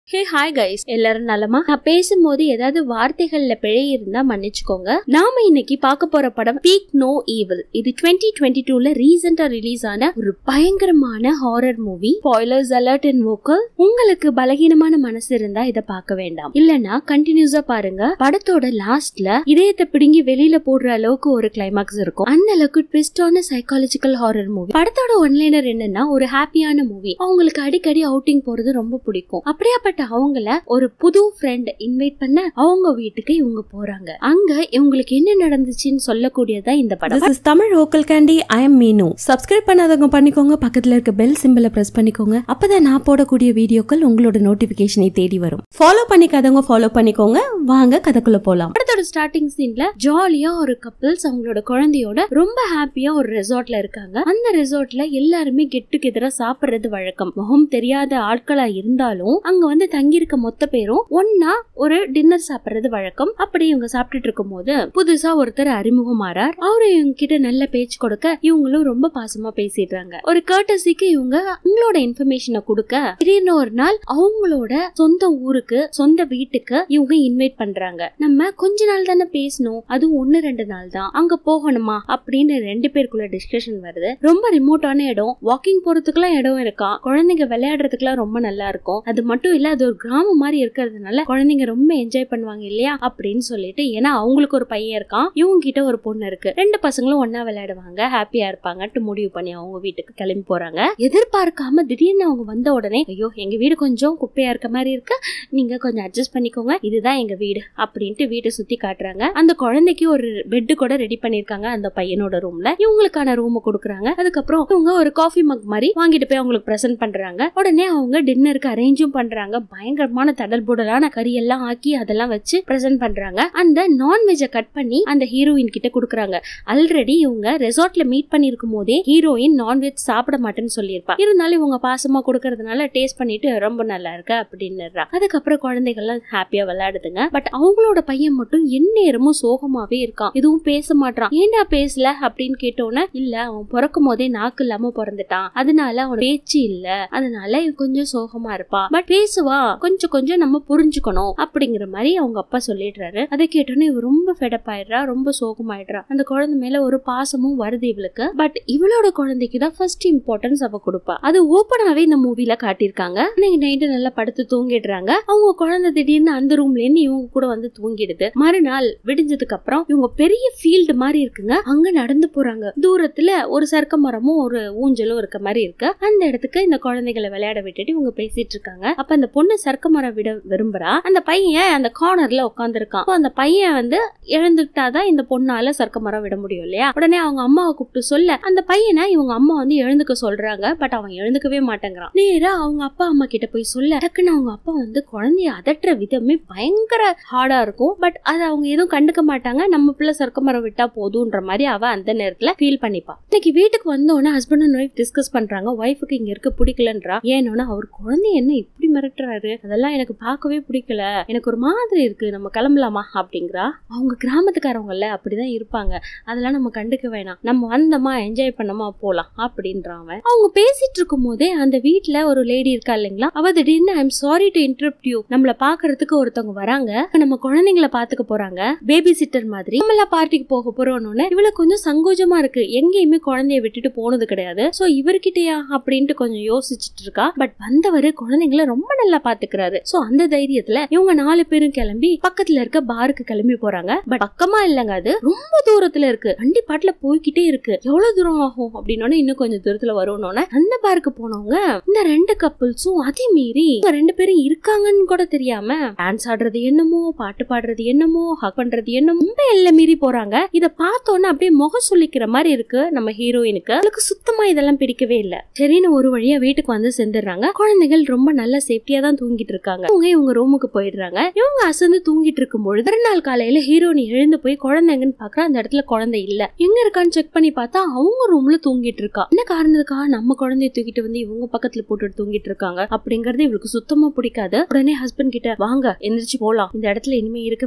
hey hi guys எல்லாரும் நலமா நான் பேசும்போது ஏதாவது வார்த்தைகள்ல பிழை இருந்தா மன்னிச்சுக்கோங்க நாம இன்னைக்கு பார்க்க போற படம் பீக் நோ ஈவில் இது 2022 டுவெண்ட்டி டூல ரீசெண்டா ரிலீஸ் ஆன ஒரு பயங்கரமான horror movie spoilers alert and வோக்கல் உங்களுக்கு பலகீனமான மனசு இருந்தா இதை பார்க்க வேண்டாம் இல்லனா கண்டினியூஸா பாருங்க படத்தோட லாஸ்ட்ல இதயத்தை பிடுங்கி வெளியில போடுற அளவுக்கு ஒரு கிளைமாக்ஸ் இருக்கும் அந்த அளவுக்கு ட்விஸ்டான சைக்காலஜிக்கல் ஹாரர் மூவி படத்தோட ஒன்லைனர் என்னன்னா ஒரு ஹாப்பியான மூவி அவங்களுக்கு அடிக்கடி அவுட்டிங் போறது ரொம்ப பிடிக்கும் அப்படியாப்பட்ட அவங்கள ஒரு புது ஃப்ரெண்ட் இன்வைட் பண்ண அவங்க வீட்டுக்கு இவங்க போறாங்க அங்க இவங்களுக்கு என்ன நடந்துச்சுன்னு சொல்லக்கூடியதா இந்த படம் திஸ் இஸ் தமிழ் ஹோக்கல் candy I am Meenu subscribe பண்ணாதவங்க பண்ணிக்கோங்க பக்கத்துல இருக்க பெல் சிம்பிளை பிரஸ் பண்ணிக்கோங்க அப்பதான் நான் போடக்கூடிய வீடியோக்கள் உங்களோட நோட்டிபிகேஷனை தேடி வரும் ஃபாலோ பண்ணிக்காதவங்க ஃபாலோ பண்ணிக்கோங்க வாங்க கதைக்குள்ள போலாம் படத்தோட ஸ்டார்டிங் சீன்ல ஜாலியா ஒரு கப்பிள்ஸ் அவங்களோட குழந்தையோட ரொம்ப ஹாப்பியா ஒரு ரெசார்ட்ல இருக்காங்க அந்த ரெசார்ட்ல எல்லாருமே கெட் டுகெதரா சாப்பிடுறது வழக்கம் முகம் தெரியாத ஆட்களா இருந்தாலும் அங்க வந்து தங்கியிருக்க மொத்த பேரும் ஒன்னா ஒரு டின்னர் சாப்பிடுறது வழக்கம் அப்படி இவங்க சாப்பிட்டுட்டு இருக்கும் போது புதுசா ஒருத்தர் அறிமுகமாறார் அவரு இவங்க கிட்ட நல்ல பேச்சு கொடுக்க இவங்களும் ரொம்ப பாசமா பேசிடுறாங்க ஒரு கர்டசிக்கு இவங்க உங்களோட இன்ஃபர்மேஷனை கொடுக்க திடீர்னு ஒரு நாள் அவங்களோட சொந்த ஊருக்கு சொந்த வீட்டுக்கு இவங்க இன்வைட் பண்றாங்க நம்ம கொஞ்ச நாள் தானே பேசணும் அதுவும் ஒன்னு ரெண்டு நாள் தான் அங்க போகணுமா அப்படின்னு ரெண்டு பேருக்குள்ள டிஸ்கஷன் வருது ரொம்ப ரிமோட்டான இடம் வாக்கிங் போறதுக்குலாம் இடம் இருக்கா குழந்தைங்க விளையாடுறதுக்குலாம் ரொம்ப நல்லா இருக்கும் அது மட்டும் இல்ல அது ஒரு கிராமம் மாதிரி இருக்கிறதுனால குழந்தைங்க ரொம்ப என்ஜாய் பண்ணுவாங்க இல்லையா அப்படின்னு சொல்லிட்டு ஏன்னா அவங்களுக்கு ஒரு பையன் இருக்கான் இவங்க கிட்ட ஒரு பொண்ணு இருக்கு ரெண்டு பசங்களும் ஒன்னா விளையாடுவாங்க ஹாப்பியா இருப்பாங்கட்டு முடிவு பண்ணி அவங்க வீட்டுக்கு கிளம்பி போறாங்க எதிர்பார்க்காம திடீர்னு அவங்க வந்த உடனே ஐயோ எங்க வீடு கொஞ்சம் குப்பையா இருக்க மாதிரி இருக்கு நீங்க கொஞ்சம் அட்ஜஸ்ட் பண்ணிக்கோங்க இதுதான் எங்க வீடு அப்படின்ட்டு வீட்டை சுத்தி காட்டுறாங்க அந்த குழந்தைக்கு ஒரு பெட் கூட ரெடி பண்ணிருக்காங்க அந்த பையனோட ரூம்ல இவங்களுக்கான ரூம் கொடுக்குறாங்க அதுக்கப்புறம் இவங்க ஒரு காஃபி மக் மாதிரி வாங்கிட்டு போய் அவங்களுக்கு பிரசன்ட் பண்றாங்க உடனே அவங்க டின்னருக்கு அரேஞ்சும் பண்றாங்க பயங்கரமான தடல் புடலான கறி எல்லாம் ஆக்கி அதெல்லாம் வச்சு பிரசன்ட் பண்றாங்க அந்த நான்வெஜ்ஜை கட் பண்ணி அந்த ஹீரோயின் கிட்ட கொடுக்குறாங்க ஆல்ரெடி இவங்க ரெசார்ட்ல மீட் பண்ணிருக்கும் போதே ஹீரோயின் நான்வெஜ் சாப்பிட மாட்டேன்னு சொல்லியிருப்பா இருந்தாலும் இவங்க பாசமா கொடுக்கறதுனால டேஸ்ட் பண்ணிட்டு ரொம்ப நல்லா இருக்கு அப்படின்னுறா அதுக்கப்புறம் குழந்தைகள்லாம் ஹாப்பியா விளையாடுதுங்க பட் அவங்களோட பையன் மட்டும் எந்நேரமும் சோகமாவே இருக்கான் எதுவும் பேச மாட்டான் ஏன்டா பேசல அப்படின்னு கேட்டோன்னே இல்ல அவன் பிறக்கும் போதே நாக்கு இல்லாம பிறந்துட்டான் அதனால அவன் பேச்சு இல்ல அதனால இவன் கொஞ்சம் சோகமா இருப்பா பட் பேசுவா கொஞ்சம் கொஞ்சம் நம்ம புரிஞ்சுக்கணும் அப்படிங்கிற மாதிரி அவங்க அப்பா சொல்லிடுறாரு அதை கேட்டோன்னே இவ ரொம்ப ஃபெடப் ஆயிடுறா ரொம்ப சோகமாயிடுறா அந்த குழந்தை மேல ஒரு பாசமும் வருது இவளுக்கு பட் இவளோட குழந்தைக்கு தான் ஃபர்ஸ்ட் இம்பார்ட்டன்ஸ் அவ கொடுப்பா அது ஓப்பனாவே இந்த மூவில காட்டியிருக்காங்க இன்னைக்கு நைட்டு நல்லா படுத்து தூங்கிடுறாங்க அவங்க குழந்தை திடீர்னு அந்த ரூம்ல இருந்து இவங்க கூட வந்து தூங்கிடுது மறுநாள் விடிஞ்சதுக்கு அப்புறம் இவங்க பெரிய ஃபீல்டு மாதிரி இருக்குங்க அங்க நடந்து போறாங்க தூரத்துல ஒரு சர்க்க மரமும் ஒரு ஊஞ்சலும் இருக்க மாதிரி இருக்கு அந்த இடத்துக்கு இந்த குழந்தைகளை விளையாட விட்டுட்டு இவங்க பேசிட்டு இருக்காங்க அப்ப அந்த பொண்ணு சர்க்க மரம் விட விரும்புறா அந்த பையன் அந்த கார்னர்ல உட்காந்துருக்கான் அந்த பையன் வந்து எழுந்துக்கிட்டாதான் இந்த பொண்ணால சர்க்க மரம் விட முடியும் இல்லையா உடனே அவங்க அம்மாவை கூப்பிட்டு சொல்ல அந்த பையனை இவங்க அம்மா வந்து எழுந்துக்க சொல்றாங்க பட் அவன் எழுந்துக்கவே மாட்டேங்கிறான் நேரா அவங்க அப்பா அம்மா கிட்ட போய் சொல்ல டக்குன்னு அவங்க அப்பா வந்து குழந்தைய அதட்டுற விதமே பயங்கர ஹார்டா இருக்கும் பட் அதை அவங்க எதுவும் கண்டுக்க மாட்டாங்க நம்ம பிள்ளை சர்க்க மரம் விட்டா போதுன்ற மாதிரி அவ அந்த நேரத்துல ஃபீல் பண்ணிப்பா இன்னைக்கு வீட்டுக்கு வந்தோடனே ஹஸ்பண்ட் அண்ட் ஒய்ஃப் டிஸ்கஸ் பண்றாங்க ஒய்ஃபுக்கு இங்க இருக்க பிடிக்கலன்றா ஏன்னா அவர் குழந்தை என்ன இப்படி மிரட்டுறாரு அதெல்லாம் எனக்கு பார்க்கவே பிடிக்கல எனக்கு ஒரு மாதிரி இருக்கு நம்ம கிளம்பலாமா அப்படிங்கிறா அவங்க கிராமத்துக்காரவங்கல்ல அப்படிதான் இருப்பாங்க அதெல்லாம் நம்ம கண்டுக்க வேணாம் நம்ம வந்தோமா என்ஜாய் பண்ணோமா போலாம் அப்படின்றான் அவன் அவங்க பேசிட்டு இருக்கும் போதே அந்த வீட்ல ஒரு லேடி இருக்கா இல்லைங்களா அவ திடீர்னு I'm sorry to interrupt you நம்மள பாக்குறதுக்கு ஒருத்தவங்க வராங்க நம்ம குழந்தைங்கள பாத்துக்க போறாங்க பேபி சிட்டர் மாதிரி நம்மள பார்ட்டிக்கு போக போறோம்னு இவளுக்கு கொஞ்சம் சங்கோஜமா இருக்கு எங்கேயுமே குழந்தைய விட்டுட்டு போனது கிடையாது சோ இவர்கிட்டயா அப்படின்ட்டு கொஞ்சம் யோசிச்சுட்டு இருக்கா பட் வந்தவர் குழந்தைங்கள ரொம்ப நல்லா பாத்துக்கிறாரு சோ அந்த தைரியத்துல இவங்க நாலு பேரும் கிளம்பி பக்கத்துல இருக்க பாருக்கு கிளம்பி போறாங்க பட் பக்கமா இல்லங்க அது ரொம்ப தூரத்துல இருக்கு வண்டி பாட்டுல போய்கிட்டே இருக்கு எவ்வளவு தூரம் ஆகும் அப்படின்னோட இன்னும் கொஞ்சம் தூரத்துல வரும்னோட அந்த பாருக்கு போனவங்க இந்த ரெண்டு கப்பிள்ஸும் அதே மீறி இவங்க ரெண்டு பேரும் இருக்காங்கன்னு கூட தெரியாம டான்ஸ் ஆடுறது என்னமோ பாட்டு பாடுறது என்னமோ ஹக் பண்றது என்னமோ ரொம்ப எல்லாம் மீறி போறாங்க இத பார்த்தோன்னே அப்படியே முகம் சொல்லிக்கிற மாதிரி இருக்கு நம்ம ஹீரோயினுக்கு அவளுக்கு சுத்தமா இதெல்லாம் பிடிக்கவே இல்ல சரின்னு ஒரு வழியா வீட்டுக்கு வந்து செஞ்சிடறாங்க குழந்தைகள் ரொம்ப நல்ல சேஃப்டியா தான் தூங்கிட்டு இருக்காங்க இவங்க இவங்க ரூமுக்கு போயிடுறாங்க இவங்க அசந்து தூங்கிட்டு இருக்கும் பொழுது மறுநாள் காலையில ஹீரோனி எழுந்து போய் குழந்தைங்கன்னு பாக்குற அந்த இடத்துல குழந்தை இல்ல எங்க இருக்கான்னு செக் பண்ணி பார்த்தா அவங்க ரூம்ல தூங்கிட்டு இருக்கா என்ன காரணத்துக்காக நம்ம குழந்தைய தூக்கிட்டு வந்து இவங்க பக்கத்துல போட்டுட்டு தூங்கிட்டு இருக்காங்க அப்படிங்கறது இவளுக்கு சுத்தமா பிடிக்காது உடனே ஹஸ்பண்ட் கிட்ட வாங்க எந்திரிச்சு போலாம் இந்த இடத்துல இனிமே இருக்க வேண்டாம் எல்லாரும்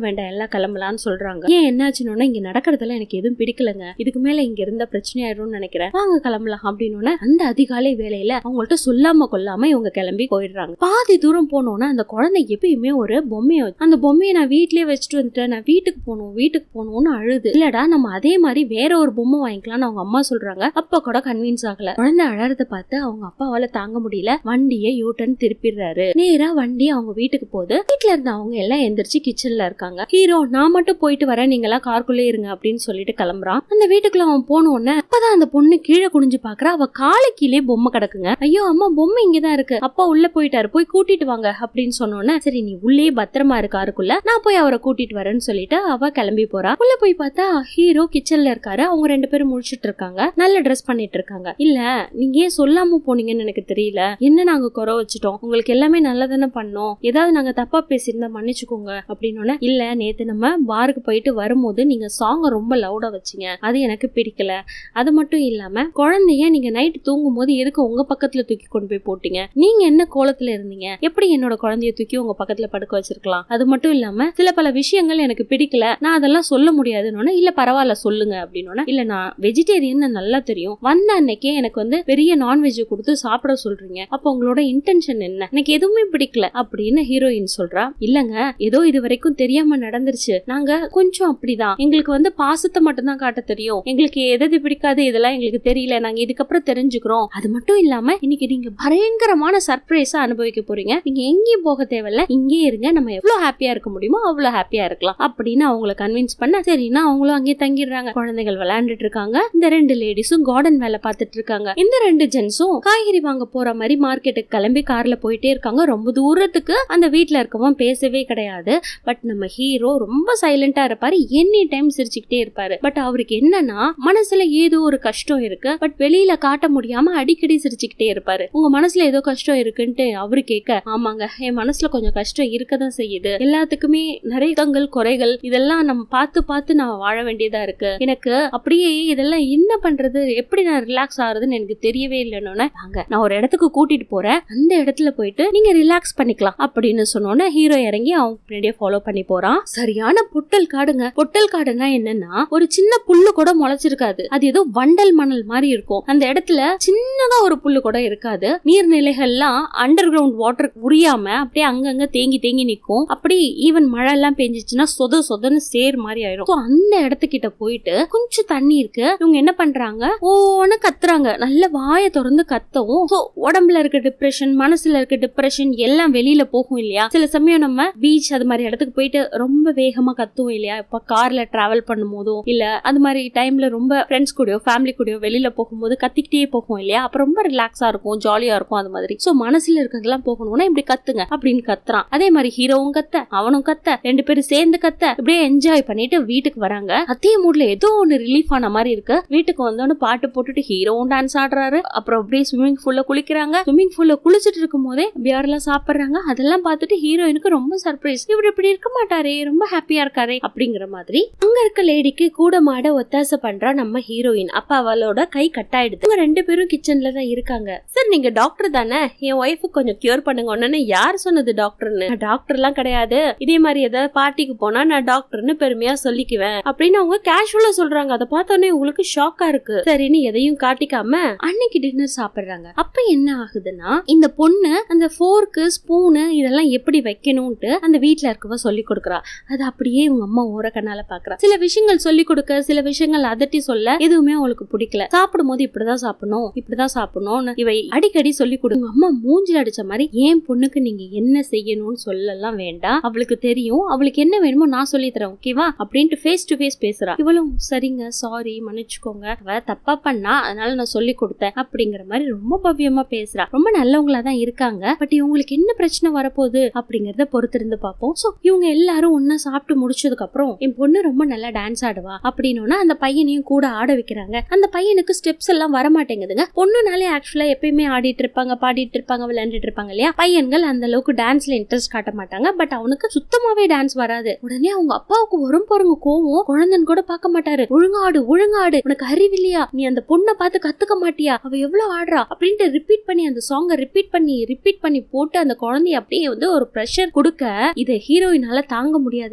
எல்லாம் கிளம்பலாம்னு சொல்றாங்க ஏன் என்னாச்சுன்னு இங்க நடக்கிறதுல எனக்கு எதுவும் பிடிக்கலங்க இதுக்கு மேல இங்க இருந்த பிரச்சனை ஆயிடும்னு நினைக்கிறேன் வாங்க கிளம்பலாம் அப்படின்னு அந்த அதிகாலை வேலையில அவங்கள்ட்ட சொல்லாம கொல்லாம இவங்க கிளம்பி போயிடுறாங்க பாதி தூரம் போனோம்னா அந்த குழந்தை எப்பயுமே ஒரு பொம்மையை வச்சு- அந்த பொம்மையை நான் வீட்லயே வச்சுட்டு வந்துட்டேன் நான் வீட்டுக்கு போகணும் வீட்டுக்கு போகணும்னு அழுது இல்லடா நம்ம அதே மாதிரி வேற ஒரு பொம்மை வாங்கிக்கலாம்னு அவங்க அம்மா சொல்றாங்க அப்ப கூட கன்வின்ஸ் ஆகல குழந்தை அழறத பார்த்து அவங்க அப்பாவால தாங்க முடியல வண்டியை யூ டர்ன் திருப்பிடுறாரு நேரா வண்டி அவங்க வீட்டுக்கு போகுது வீட்ல இருந்த அவங்க எல்லாம் எந்திரிச்சு கிச்சன்ல இருக்காங்க ஹீரோ நான் மட்டும் போயிட்டு வரேன் நீங்க எல்லாம் காருக்குள்ளே இருங்க அப்படின்னு சொல்லிட்டு கிளம்புறான் அந்த வீட்டுக்குள்ள அவன் போன உடனே அப்பதான் அந்த பொண்ணு கீழே குனிஞ்சு பாக்குறா அவ காலை கீழே பொம்மை கிடக்குங்க ஐயோ அம்மா பொம்மை இங்கதான் இருக்கு அப்பா உள்ள போயிட்டாரு போய் கூட்டிட்டு வாங்க அப்படின்னு சொன்னோன்னே சரி நீ உள்ளே பத்திரமா இரு காருக்குள்ள நான் போய் அவரை கூட்டிட்டு வரேன்னு சொல்லிட்டு அவ கிளம்பி போறா உள்ள போய் பார்த்தா ஹீரோ கிச்சன்ல இருக்காரு அவங்க ரெண்டு பேரும் முழிச்சிட்டு இருக்காங்க நல்ல ட்ரெஸ் பண்ணிட்டு இருக்காங்க இல்ல நீங்க ஏன் சொல்லாம போனீங்கன்னு எனக்கு தெரியல என்ன நாங்க குறை வச்சுட்டோம் உங்களுக்கு எல்லாமே நல்லதானே பண்ணோம் ஏதாவது நாங்க தப்பா பேசியிருந்தா மன்னிச்சுக்கோங்க அப்படின்னு இல்ல நேத்து நம்ம பாருக்கு போயிட்டு வரும்போது நீங்க சாங்க ரொம்ப லவுடா வச்சீங்க அது எனக்கு பிடிக்கல அது மட்டும் இல்லாம குழந்தைய நீங்க நைட் தூங்கும் போது எதுக்கு உங்க பக்கத்துல தூக்கி கொண்டு போய் போட்டீங்க நீங்க என்ன கோலத்துல இருந்தீங்க எப்படி என்னோட குழந்தைய தூக்கி உங்க பக்கத்துல படுக்க வச்சிருக்கலாம் அது மட்டும் இல்லாம சில பல விஷயங்கள் எனக்கு பிடிக்கல நான் அதெல்லாம் சொல்ல முடியாதுன்னு இல்ல பரவாயில்ல சொல்லுங்க அப்படின்னு இல்ல நான் வெஜிடேரியன் நல்லா தெரியும் வந்த அன்னைக்கே எனக்கு வந்து பெரிய நான்வெஜ் கொடுத்து சாப்பிட சொல்றீங்க அப்ப உங்களோட இன்டென்ஷன் என்ன எனக்கு எதுவுமே பிடிக்கல அப்படின்னு ஹீரோயின் சொல்றா இல்லங்க ஏதோ இது வரைக்கும் தெரியாம நடந்துருச்சு நாங்க கொஞ்சம் அப்படிதான் எங்களுக்கு வந்து பாசத்தை மட்டும் தான் காட்ட தெரியும் எங்களுக்கு எது பிடிக்காது இதெல்லாம் எங்களுக்கு தெரியல நாங்க இதுக்கப்புறம் தெரிஞ்சுக்கிறோம் அது மட்டும் இல்லாம இன்னைக்கு நீங்க பயங்கரமான சர்ப்ரைஸா அனுபவிக்க போறீங்க நீங்க எங்கேயும் போக தேவையில்ல இங்கே இருங்க நம்ம எவ்வளவு ஹாப்பியா இருக்க முடியுமோ அவ்வளவு ஹாப்பியா இருக்கலாம் அப்படின்னு அவங்கள கன்வின்ஸ் பண்ண சரின்னா அவங்களும் அங்கேயே தங்கிடுறாங்க குழந்தைகள் விளையாண்டுட்டு இருக்காங்க இந்த ரெண்டு லேடிஸும் கார்டன் வேலை பார்த்துட்டு இருக்காங்க இந்த ரெண்டு ஜென்ஸும் காய்கறி வாங்க போற மாதிரி மார்க்கெட்டுக்கு கிளம்பி கார்ல போயிட்டே இருக்காங்க ரொம்ப தூரத்துக்கு அந்த வீட்ல இருக்கவன் பேசவே கிடையாது பட் நம்ம ஹீரோ ரொம்ப சைலண்டா இருப்பாரு எனி டைம் சிரிச்சுக்கிட்டே இருப்பாரு பட் அவருக்கு என்னன்னா மனசுல ஏதோ ஒரு கஷ்டம் இருக்கு பட் வெளியில காட்ட முடியாம அடிக்கடி சிரிச்சுக்கிட்டே இருப்பாரு உங்க மனசுல ஏதோ கஷ்டம் இருக்குன்ட்டு அவரு கேட்க ஆமாங்க என் மனசுல கொஞ்சம் கஷ்டம் இருக்கதான் செய்யுது எல்லாத்துக்குமே நிறைய தங்கள் குறைகள் இதெல்லாம் நம்ம பார்த்து பார்த்து நான் வாழ வேண்டியதா இருக்கு எனக்கு அப்படியே இதெல்லாம் என்ன பண்றது எப்படி நான் ரிலாக்ஸ் ஆகுறதுன்னு எனக்கு தெரியவே இல்லைன்னு வாங்க நான் ஒரு இடத்துக்கு கூட்டிட்டு போறேன் அந்த இடத்துல போயிட்டு நீங்க ரிலாக்ஸ் பண்ணிக்கலாம் அப்படின்னு சொன்னோன்னே ஹீரோ இறங்கி அவங்க பின்னாடியே ஃபாலோ பண்ணி போறான் சரியான பொட்டல் காடுங்க பொட்டல் காடுனா என்னன்னா ஒரு சின்ன புல்லு கூட முளைச்சிருக்காது அது ஏதோ வண்டல் மணல் மாதிரி இருக்கும் அந்த இடத்துல சின்னதா ஒரு புல்லு கூட இருக்காது நீர்நிலைகள்லாம் அண்டர் கிரவுண்ட் வாட்டர் உரியாம அப்படியே அங்கங்க தேங்கி தேங்கி நிக்கும் அப்படி ஈவன் மழை எல்லாம் பெஞ்சிச்சுன்னா சொத சொதன்னு சேர் மாதிரி ஆயிரும் So, அந்த இடத்துக்கிட்ட போயிட்டு கொஞ்சம் தண்ணி இருக்கு இவங்க என்ன பண்றாங்க ஓன்னு கத்துறாங்க நல்ல வாயை திறந்து கத்தவும் So, உடம்புல இருக்க டிப்ரெஷன் மனசுல இருக்க டிப்ரெஷன் எல்லாம் வெளியில போகும் இல்லையா சில சமயம் நம்ம பீச் அது மாதிரி இடத்துக்கு போயிட்டு ரொம்ப வேகமா கத்துவோம் இல்லையா இப்ப கார்ல டிராவல் பண்ணும் போதோ இல்ல அது மாதிரி டைம்ல ரொம்ப ஃப்ரெண்ட்ஸ் கூடயோ ஃபேமிலி கூடயோ வெளியில போகும்போது கத்திக்கிட்டே போகும் இல்லையா அப்ப ரொம்ப ரிலாக்ஸா இருக்கும் ஜாலியா இருக்கும் அது மாதிரி சோ மனசுல இருக்கிறதெல்லாம் போகணும்னா இப்படி கத்துங்க அப்படின்னு கத்துறான் அதே மாதிரி ஹீரோவும் கத்த அவனும் கத்த ரெண்டு பேரும் சேர்ந்து கத்த இப்படியே என்ஜாய் பண்ணிட்டு வீட்டுக்கு வராங்க அதே மூட்ல ஏதோ ஒன்னு ரிலீஃப் ஆன மாதிரி இருக்கு வீட்டுக்கு வந்தோன்னு பாட்டு போட்டுட்டு ஹீரோவும் டான்ஸ் ஆடுறாரு அப்புறம் அப்படியே ஸ்விம்மிங் பூல்ல குளிக்கிறாங்க ஸ்விம்மிங் பூல்ல குளிச்சிட்டு இருக்கும் போதே பியர் எல்லாம் சாப்பிடுறாங்க அதெல்லாம் பார்த்துட்டு ஹீரோயினுக்கு ரொம்ப சர்ப்ரைஸ் இவர் இப்படி இருக்க மாட்டாரே ரொம்ப ஹாப்பியா இருக்காரே அப்படிங்கிற மாதிரி அங்க இருக்க லேடிக்கு கூட மாட ஒத்தாசை பண்றா நம்ம ஹீரோயின் அப்ப அவளோட கை கட் ஆயிடுது இவங்க ரெண்டு பேரும் கிச்சன்ல தான் இருக்காங்க சார் நீங்க டாக்டர் தானே என் ஒய்ஃபுக்கு கொஞ்சம் கியூர் பண்ணுங்க உடனே யார் சொன்னது டாக்டர்னு டாக்டர் எல்லாம் கிடையாது இதே மாதிரி ஏதாவது பார்ட்டிக்கு போனா நான் டாக்டர்னு பெருமையா சொல்லிக்குவேன் அப்படின்னு அவங்க கேஷுவலா சொல்றாங்க அதை பார்த்தோன்னே உங்களுக்கு ஷாக்கா இருக்கு சரின்னு எதையும் காட்டிக்காம அன்னைக்கு டின்னர் சாப்பிடுறாங்க அப்ப என்ன ஆகுதுன்னா இந்த பொண்ணு அந்த ஃபோர்க்கு ஸ்பூனு இதெல்லாம் எப்படி வைக்கணும்ட்டு அந்த வீட்ல இருக்கவ சொல்லி கொடுக்குறா அது அப்படியே இவங்க அம்மா ஓர கண்ணால பாக்குறா சில விஷயங்கள் சொல்லி கொடுக்க சில விஷயங்கள் அதட்டி சொல்ல எதுவுமே அவளுக்கு பிடிக்கல சாப்பிடும் போது இப்படிதான் சாப்பிடணும் இப்படிதான் சாப்பிடணும்னு இவை அடிக்கடி சொல்லி கொடுங்க அம்மா மூஞ்சில அடிச்ச மாதிரி ஏன் பொண்ணுக்கு நீங்க என்ன செய்யணும்னு சொல்லலாம் வேண்டாம் அவளுக்கு தெரியும் அவளுக்கு என்ன வேணுமோ நான் சொல்லி தரேன் ஓகேவா அப்படின்ட்டு ஃபேஸ் டு ஃபேஸ் பேசுறா இவளும் சரிங்க சாரி மன்னிச்சுக்கோங்க அவ தப்பா பண்ணா அதனால நான் சொல்லி கொடுத்தேன் அப்படிங்கிற மாதிரி ரொம்ப பவ்யமா பேசுறா ரொம்ப நல்லவங்களா தான் இருக்காங்க பட் இவங்களுக்கு என்ன பிரச்சனை வரப்போகுது அப்படிங்கறத பொறுத்திருந்து பார்ப்போம் சோ இவங்க எல்லாரும் ஒன்னா சாப்பிட்டு முடிச்சதுக்கு அப்புறம் என் பொண்ணு ரொம்ப நல்லா டான்ஸ் ஆடுவா அப்படின்னோன்னா அந்த பையனையும் கூட ஆட வைக்கிறாங்க அந்த பையனுக்கு ஸ்டெப்ஸ் எல்லாம் வர மாட்டேங்குதுங்க பொண்ணுனாலே ஆக்சுவலா எப்பயுமே ஆடிட்டு இருப்பாங்க பாடிட்டு இருப்பாங்க விளையாண்டுட்டு இருப்பாங்க இல்லையா பையன்கள் அந்த அளவுக்கு டான்ஸ்ல இன்ட்ரெஸ்ட் காட்ட மாட்டாங்க பட் அவனுக்கு சுத்தமாவே டான்ஸ் வராது உடனே அவங்க அப்பாவுக்கு வரும் பாருங்க கோவம் குழந்தைன்னு கூட பார்க்க மாட்டாரு ஒழுங்காடு ஒழுங்காடு உனக்கு அறிவில்லையா நீ அந்த பொண்ணை பார்த்து கத்துக்க மாட்டியா அவ எவ்வளவு ஆடுறா அப்படின்ட்டு ரிப்பீட் பண்ணி அந்த சாங்கை ரிப்பீட் பண்ணி ரிப்பீட் பண்ணி போட்டு அந்த குழந்தைய அப்படியே வந்து ஒரு ப்ரெஷர் கொடுக்க இதை ஹீரோயினால தாங்க முடியாது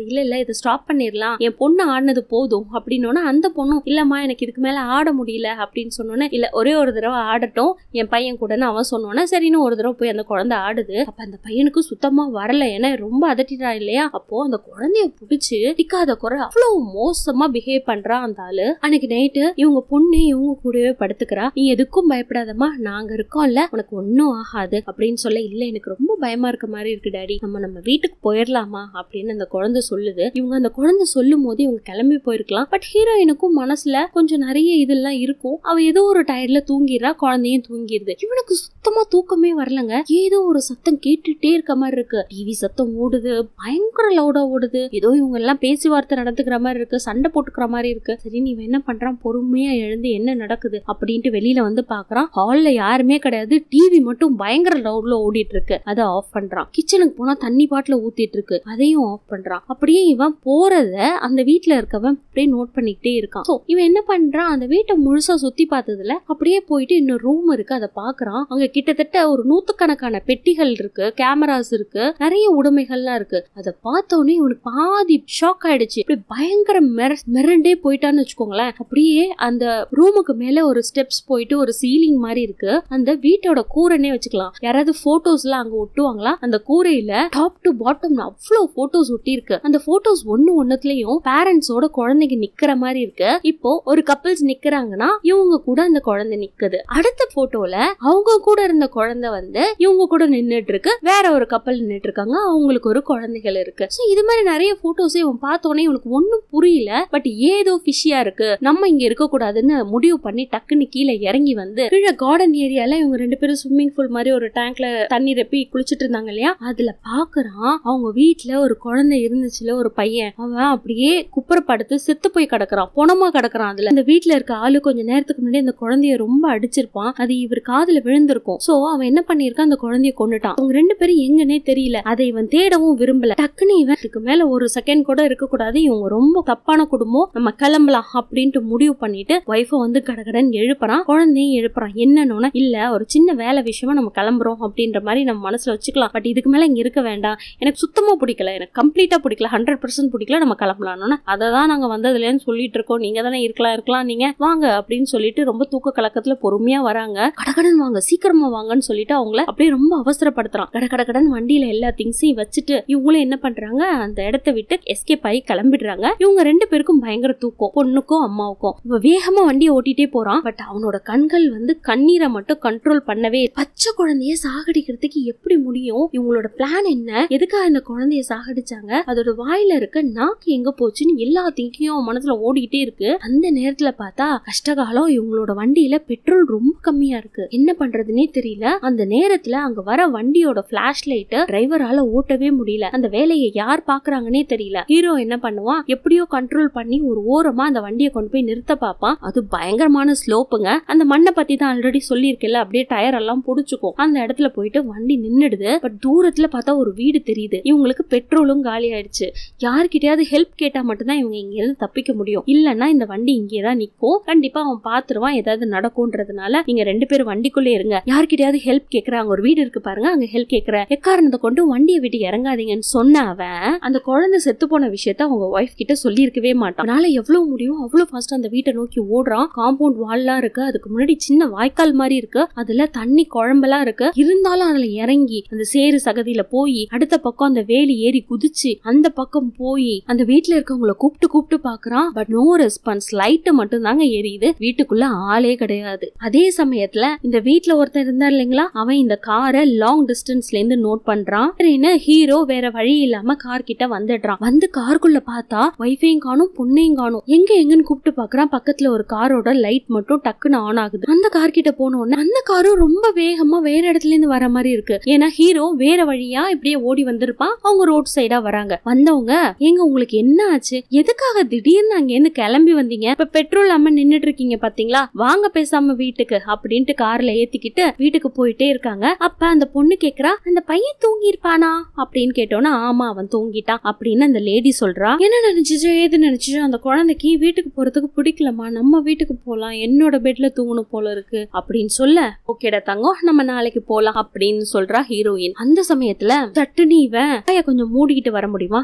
முடியாது இல்ல இல்ல இதை ஸ்டாப் பண்ணிடலாம் என் பொண்ணு ஆடினது போதும் அப்படின்னோன்னா அந்த பொண்ணும் இல்லம்மா எனக்கு இதுக்கு மேல ஆட முடியல அப்படின்னு சொன்னோன்னே இல்ல ஒரே ஒரு தடவை ஆடட்டும் என் பையன் கூடன்னு அவன் சொன்னோன்னே சரின்னு ஒரு தடவை போய் அந்த குழந்தை ஆடுது அப்ப அந்த பையனுக்கு சுத்தமா வரல ஏன்னா ரொம்ப அதட்டிட்டா இல்லையா அப்போ அந்த குழந்தைய பிடிச்சு டிக்காத குறை அவ்வளவு மோசமா பிஹேவ் பண்றான் அந்த ஆளு அன்னைக்கு நைட்டு இவங்க பொண்ணு இவங்க கூடவே படுத்துக்கிறா நீ எதுக்கும் பயப்படாதம்மா நாங்க இருக்கோம்ல உனக்கு ஒன்னும் ஆகாது அப்படின்னு சொல்ல இல்ல எனக்கு ரொம்ப பயமா இருக்க மாதிரி இருக்கு டாடி நம்ம நம்ம வீட்டுக்கு போயிடலாமா அப்படின்னு அந்த குழந்தை சொல்லுது இவங்க அந்த குழந்தை சொல்லும் போது இவங்க கிளம்பி போயிருக்கலாம் பட் ஹீரோயினுக்கும் மனசுல கொஞ்சம் நிறைய இதெல்லாம் இருக்கும் அவ ஏதோ ஒரு டயர்ல தூங்கிடுறா குழந்தையும் தூங்கிடுது இவனுக்கு சுத்தமா தூக்கமே வரலங்க ஏதோ ஒரு சத்தம் கேட்டுட்டே இருக்க மாதிரி இருக்கு டிவி சத்தம் ஓடுது பயங்கர லவுடா ஓடுது ஏதோ இவங்க எல்லாம் பேச்சுவார்த்தை நடந்துக்கிற மாதிரி இருக்கு சண்டை போட்டுக்கிற மாதிரி இருக்கு சரி நீ என்ன பண்றான் பொறுமையா எழுந்து என்ன நடக்குது அப்படின்ட்டு வெளியில வந்து பாக்குறான் ஹால்ல யாருமே கிடையாது டிவி மட்டும் பயங்கர லவுட்ல ஓடிட்டு இருக்கு அதை ஆஃப் பண்றான் கிச்சனுக்கு போனா தண்ணி பாட்டில ஊத்திட்டு இருக்கு அதையும் ஆஃப் பண்றான் அப்படியே இவன் போறத அந்த வீட்ல இருக்கவன் அப்படியே நோட் பண்ணிக்கிட்டே இருக்கான் சோ இவன் என்ன பண்றான் அந்த வீட்டை முழுசா சுத்தி பார்த்ததுல அப்படியே போயிட்டு இன்னொரு ரூம் இருக்கு அதை பாக்குறான் அங்க கிட்டத்தட்ட ஒரு நூத்துக்கணக்கான பெட்டிகள் இருக்கு கேமராஸ் இருக்கு நிறைய உடைமைகள்லாம் இருக்கு அதை பார்த்தோன்னே இவனுக்கு பாதி ஷாக் ஆயிடுச்சு இப்படி பயங்கர மிர- மிரண்டே போயிட்டான்னு வச்சுக்கோங்களேன் அப்படியே அந்த ரூமுக்கு மேல ஒரு ஸ்டெப்ஸ் போயிட்டு ஒரு சீலிங் மாதிரி இருக்கு அந்த வீட்டோட கூரைனே வச்சுக்கலாம் யாராவது போட்டோஸ் எல்லாம் அங்க ஒட்டுவாங்களா அந்த கூரையில டாப் டு பாட்டம் அவ்வளவு போட்டோஸ் ஒட்டி இருக்கு அந்த போட்டோஸ் ஒண்ணு ஒண்ணுத்துலயும் பேரண்ட்ஸோட குழந்தைங்க நிக்கிற மாதிரி இருக்கு இப்போ ஒரு கப்பிள்ஸ் நிக்கிறாங்கன்னா இவங்க கூட அந்த குழந்தை நிக்குது அடுத்த போட்டோல அவங்க கூட இருந்த குழந்தை வந்து இவங்க கூட நின்னுட்டு இருக்கு வேற ஒரு கப்பல் நின்னுட்டு இருக்காங்க அவங்களுக்கு ஒரு குழந்தைகள் இருக்கு சோ இது மாதிரி நிறைய போட்டோஸ் இவன் பார்த்தோன்னே இவனுக்கு ஒண்ணும் புரியல பட் ஏதோ ஃபிஷியா இருக்கு நம்ம இங்க இருக்க கூடாதுன்னு முடிவு பண்ணி டக்குன்னு கீழே இறங்கி வந்து கீழே கார்டன் ஏரியால இவங்க ரெண்டு பேரும் ஸ்விம்மிங் பூல் மாதிரி ஒரு டேங்க்ல தண்ணி ரெப்பி குளிச்சிட்டு இருந்தாங்க இல்லையா அதுல பாக்குறான் அவங்க வீட்ல ஒரு குழந்தை இருந்துச்சுல ஒரு பையன் அவன் அப்படியே குப்புறப்படுத்து செத்து போய் கிடக்குறான் பொணமா கிடக்குறான் அதுல அந்த வீட்ல இருக்க ஆளு கொஞ்ச நேரத்துக்கு முன்னாடி அந்த குழந்தைய ரொம்ப அடிச்சிருப்பான் அது இவர் காதுல விழுந்திருக்கும் சோ அவன் என்ன பண்ணிருக்கான் அந்த குழந்தைய கொண்டுட்டான் அவங்க ரெண்டு பேரும் எங்கன்னே தெரியல அதை இவன் தேடவும் விரும்பல டக்குன்னு இவன் இதுக்கு மேல ஒரு செகண்ட் கூட இருக்க கூடாது இவங்க ரொம்ப தப்பான குடும்பம் நம்ம கிளம்பலாம் அப்படின்ட்டு முடிவு பண்ணிட்டு ஒய்ஃப வந்து கடகடன் எழுப்புறான் குழந்தையும் எழுப்புறான் என்னன்னு இல்ல ஒரு சின்ன வேலை விஷயமா நம்ம கிளம்புறோம் அப்படின்ற மாதிரி நம்ம மனசுல வச்சுக்கலாம் பட் இதுக்கு மேல இங்க இருக்க வேண்டாம் எனக்கு சுத்தமா பிடிக்கல எனக்கு கம்ப்ளீட்டா பிடிக்கல ஹண்ட்ரட் பர்சன்ட் பிடிக்கல நம்ம கிளம்பலாம்னு அதை தான் நாங்க வந்ததுலேன்னு சொல்லிட்டு இருக்கோம் நீங்க தானே இருக்கலாம் இருக்கலாம் நீங்க வாங்க அப்படின்னு சொல்லிட்டு ரொம்ப தூக்க கலக்கத்துல பொறுமையா வராங்க கடகடன் வாங்க சீக்கிரமா வாங்கன்னு சொல்லிட்டு அவங்கள அப்படியே ரொம்ப அவசரப்படுத்துறான் கட கடகடன் வண்டியில எல்லா திங்ஸையும் வச்சுட்டு இவங்களும் என்ன பண்றாங்க அந்த இடத்த விட்டு எஸ்கேப் ஆகி கிளம்பிடுறாங்க இவங்க ரெண்டு பேருக்கும் பயங்கர தூக்கம் பொண்ணுக்கும் அம்மாவுக்கும் இவ வேகமா வண்டியை ஓட்டிட்டே போறான் பட் அவனோட கண்கள் வந்து கண்ணீரை மட்டும் கண்ட்ரோல் பண்ணவே பச்சை குழந்தைய சாகடிக்கிறதுக்கு எப்படி முடியும் இவங்களோட பிளான் என்ன எதுக்காக இந்த குழந்தைய சாகடிச்சாங்க அதோட வாயில இருக்க நாக்கு எங்க போச்சுன்னு எல்லா திங்கியும் அவன் மனசுல ஓடிக்கிட்டே இருக்கு அந்த நேரத்துல பார்த்தா கஷ்டகாலம் இவங்களோட வண்டியில பெட்ரோல் ரொம்ப கம்மியா இருக்கு என்ன பண்றதுனே தெரியல அந்த நேரத்துல அங்க வர வண்டியோட பிளாஷ் லைட் டிரைவரால ஓட்டவே முடியல அந்த வேலையை யார் பாக்குறாங்கன்னே தெரியல ஹீரோ என்ன பண்ணுவான் எப்படியோ கண்ட்ரோல் பண்ணி ஒரு ஓரமா அந்த வண்டியை கொண்டு போய் நிறுத்த பார்ப்பான் அது பயங்கரமான ஸ்லோப்புங்க அந்த மண்ணை பத்தி தான் ஆல்ரெடி சொல்லியிருக்கல அப்படியே டயர் எல்லாம் புடிச்சுக்கும் அந்த இடத்துல போயிட்டு வண்டி நின்னுடுது பட் தூரத்துல பார்த்தா ஒரு வீடு தெரியுது இவங்களுக்கு பெட்ரோலும் காலி ஆயிடுச்சு யார்கிட்டயாவது ஹெல்ப் கேட்டா மட்டும்தான் இவங்க இங்க இருந்து தப்பிக்க முடியும் இல்லன்னா இந்த வண்டி இங்கே தான் நிக்கும் கண்டிப்பா அவன் பாத்துருவான் ஏதாவது நடக்கும்ன்றதுனால நீங்க ரெண்டு பேரும் வண்டிக்குள்ளே இருங்க யார்கிட்டயாவது ஹெல்ப் கேக்குறாங்க ஒரு வீடு இருக்கு பாருங்க அங்க ஹெல்ப் கேக்குற எக்காரணத்தை கொண்டு வண்டியை விட்டு இறங்காதீங்கன்னு சொன்ன அவன் அந்த குழந்தை செத்து போன விஷயத்த அவங்க ஒய்ஃப் கிட்ட சொல்லியிருக்கவே மாட்டான் அதனால எவ்வளவு முடியும் அவ்வளவு ஃபாஸ்ட் அந்த வீட்டை நோக்கி ஓடுறான் காம்பவுண்ட் வால்லாம் இருக்கு அதுக்கு முன்னாடி சின்ன வாய்க்கால் மாதிரி இருக்கு அதுல தண்ணி குழம்பெல்லாம் இருக்கு இருந்தாலும் அதுல இறங்கி அந்த சேறு சகதியில போய் அடுத்த பக்கம் அந்த வேலி ஏறி குதிச்சு அந்த பக்கம் போய் அந்த வீட்ல இருக்கவங்கள கூப்பிட்டு கூப்பிட்டு பாக்குறான் பட் நோ ரெஸ்பான்ஸ் லைட் மட்டும் தாங்க எரியுது வீட்டுக்குள்ள ஆளே கிடையாது அதே சமயத்துல இந்த வீட்ல ஒருத்தன் இருந்தார் இல்லைங்களா அவன் இந்த காரை லாங் டிஸ்டன்ஸ்ல இருந்து நோட் பண்றான் சரின்னு ஹீரோ வேற வழி இல்லாம கார் கிட்ட வந்துடுறான் வந்து காருக்குள்ள பார்த்தா ஒய்ஃபையும் காணும் பொண்ணையும் காணும் எங்க எங்கன்னு கூப்பிட்டு பாக்குறான் பக்கத்துல ஒரு காரோட லைட் மட்டும் டக்குன்னு ஆன் ஆகுது அந்த கார் கிட்ட போன உடனே அந்த காரும் ரொம்ப வேகமா வேற இடத்துல இருந்து வர மாதிரி இருக்கு ஏன்னா ஹீரோ வேற வழியா இப்படியே ஓடி வந்திருப்பான் அவங்க ரோட் சைடா வராங்க வந்தவங்க ஏங்க உங்களுக்கு என்ன ஆச்சு எதுக்காக திடீர்னு அங்க இருந்து கிளம்பி வந்தீங்க இப்ப பெட்ரோல் இல்லாம நின்னுட்டு இருக்கீங்க பாத்தீங்களா வாங்க பேசாம வீட்டுக்கு அப்படின்ட்டு கார்ல ஏத்திக்கிட்டு வீட்டுக்கு போயிட்டே இருக்காங்க அப்ப அந்த பொண்ணு கேக்குறா அந்த பையன் தூங்கி இருப்பானா அப்படின்னு கேட்டோன்னா ஆமா அவன் தூங்கிட்டான் அப்படின்னு அந்த லேடி சொல்றா என்ன நினைச்சுச்சோ ஏது நினைச்சுச்சோ அந்த குழந்தைக்கு வீட்டுக்கு போறதுக்கு பிடிக்கலமா நம்ம வீட்டுக்கு போலாம் என்னோட பெட்ல தூங்கணும் போல இருக்கு அப்படின்னு சொல்ல ஓகேடா தங்கம் நம்ம நாளைக்கு போலாம் அப்படின்னு சொல்றா ஹீரோயின் அந்த சமயத்துல சட்டுனி இவன் "வாயை கொஞ்சம் மூடிக்கிட்டு வர முடியுமா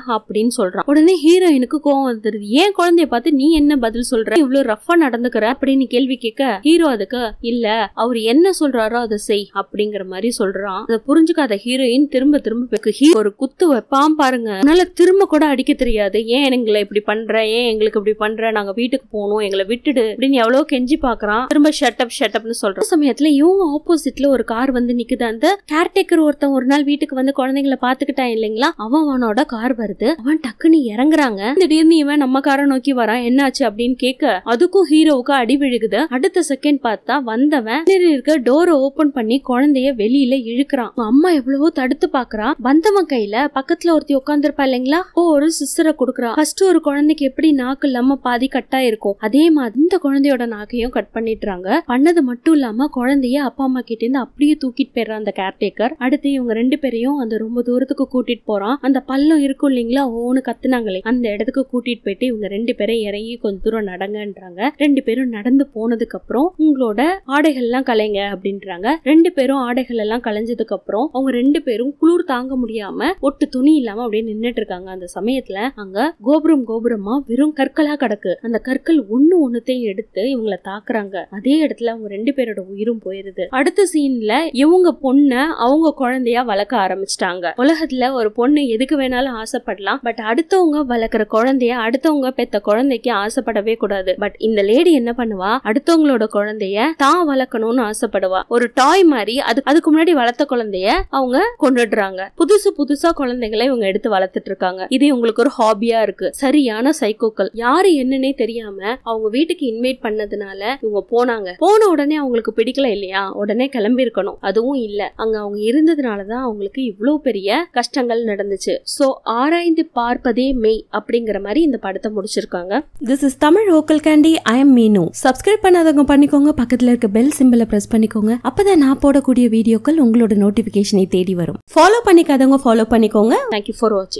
அப்படின்னு சொல்றான் உடனே ஹீரோயினுக்கு கோவம் வந்துருது ஏன் குழந்தைய பார்த்து நீ என்ன பதில் சொல்ற இவ்வளவு ரஃபா நடந்துக்கிற அப்படின்னு கேள்வி கேட்க ஹீரோ அதுக்கு இல்ல அவர் என்ன சொல்றாரோ அதை செய் அப்படிங்கிற மாதிரி சொல்றான் அதை புரிஞ்சுக்காத ஹீரோயின் திரும்ப திரும்ப பேக்கு ஹீ ஒரு குத்து வைப்பான் பாருங்க அதனால திரும்ப கூட அடிக்க தெரியாது ஏன் எங்களை இப்படி பண்ற ஏன் எங்களுக்கு இப்படி பண்ற நாங்க வீட்டுக்கு போகணும் எங்களை விட்டுடு அப்படின்னு எவ்வளவு கெஞ்சி பாக்குறான் திரும்ப ஷட்டப் ஷட்டப்னு சொல்றான் சமயத்துல இவங்க ஆப்போசிட்ல ஒரு கார் வந்து நிக்குது அந்த கேர்டேக்கர் ஒருத்தன் ஒரு நாள் வீட்டுக்கு வந்து குழந்தைங்களை பாத்துக்கிட்டான் இல்லைங்களா அவன் அவனோட கார் வருது அவன் டக்குன்னு இறங்குறாங்க திடீர்னு இவன் நம்ம காரை நோக்கி வரான் என்னாச்சு அப்படின்னு கேட்க அதுக்கும் ஹீரோவுக்கு அடி விழுகுது அடுத்த செகண்ட் பார்த்தா வந்தவன் பின்னாடி இருக்க டோரை ஓபன் பண்ணி குழந்தைய வெளியில இழுக்கிறான் அவன் அம்மா எவ்வளவோ தடுத்து பாக்குறான் வந்தவன் கையில பக்கத்துல ஒருத்தி உட்காந்துருப்பா இல்லைங்களா ஓ ஒரு சிஸ்டரை கொடுக்குறா ஃபர்ஸ்ட் ஒரு குழந்தைக்கு எப்படி நாக்கு இல்லாம பாதி கட்டா இருக்கும் அதே மாதிரி இந்த குழந்தையோட நாக்கையும் கட் பண்ணிடுறாங்க பண்ணது மட்டும் இல்லாம குழந்தைய அப்பா அம்மா கிட்ட இருந்து அப்படியே தூக்கிட்டு போயிடுறான் அந்த கேர்டேக்கர் அடுத்து இவங்க ரெண்டு பேரையும் அந்த ரொம்ப தூரத்துக்கு கூட்டிட்டு போறான் அந்த பள்ளம் இருக்கும் இல்லைங்களா ஓன்னு கத்துனாங்களே அந்த இடத்துக்கு கூட்டிட்டு போயிட்டு இவங்க ரெண்டு பேரும் இறங்கி கொஞ்ச தூரம் நடங்கன்றாங்க ரெண்டு பேரும் நடந்து போனதுக்கு அப்புறம் உங்களோட ஆடைகள் எல்லாம் கலைங்க அப்படின்றாங்க ரெண்டு பேரும் ஆடைகள் எல்லாம் கலைஞ்சதுக்கு அப்புறம் அவங்க ரெண்டு பேரும் குளிர் தாங்க முடியாம ஒட்டு துணி இல்லாம அப்படியே நின்னுட்டு இருக்காங்க அந்த சமயத்துல அங்க கோபுரம் கோபுரமா வெறும் கற்களா கிடக்கு அந்த கற்கள் ஒண்ணு ஒண்ணுத்தையும் எடுத்து இவங்களை தாக்குறாங்க அதே இடத்துல அவங்க ரெண்டு பேரோட உயிரும் போயிருது அடுத்த சீன்ல இவங்க பொண்ண அவங்க குழந்தையா வளர்க்க ஆரம்பிச்சிட்டாங்க உலகத்துல ஒரு பொண்ணு எதுக்கு வேணாலும் ஆசைப்படலாம் பட் அடுத்தவங்க வளர்க்குற குழந்தைய அடுத்தவங்க பெத்த குழந்தைக்கு ஆசைப்படவே கூடாது பட் இந்த லேடி என்ன பண்ணுவா அடுத்தவங்களோட குழந்தைய தான் வளர்க்கணும்னு ஆசைப்படுவா ஒரு டாய் மாதிரி அது அதுக்கு முன்னாடி வளர்த்த குழந்தைய அவங்க கொண்டுடுறாங்க புதுசு புதுசா குழந்தைகளை இவங்க எடுத்து வளர்த்துட்டு இருக்காங்க இது இவங்களுக்கு ஒரு ஹாபியா இருக்கு சரியான சைக்கோக்கள் யாரு என்னன்னே தெரியாம அவங்க வீட்டுக்கு இன்வைட் பண்ணதுனால இவங்க போனாங்க போன உடனே அவங்களுக்கு பிடிக்கல இல்லையா உடனே கிளம்பி இருக்கணும் அதுவும் இல்ல அங்க அவங்க இருந்ததுனாலதான் அவங்களுக்கு இவ்வளவு பெரிய கஷ்டங்கள் நடந்துச்சு சோ ஆராய்ந்து பார்ப்பதே மெய் அப்படிங்கிற மாதிரி இந்த படத்தை முடிச்சிருக்காங்க திஸ் இஸ் தமிழ் ஹோக்கல் candy I am Meenu subscribe பண்ணாதவங்க பண்ணிக்கோங்க பக்கத்துல இருக்க பெல் சிம்பிளை பிரஸ் பண்ணிக்கோங்க அப்பதான் நான் போடக்கூடிய வீடியோக்கள் உங்களோட நோட்டிபிகேஷனை தேடி வரும் ஃபாலோ பண்ணிக்காதவங்க ஃபாலோ பண்ணிக்கோங்க தேங்க்யூ ஃபார் வாட்சிங்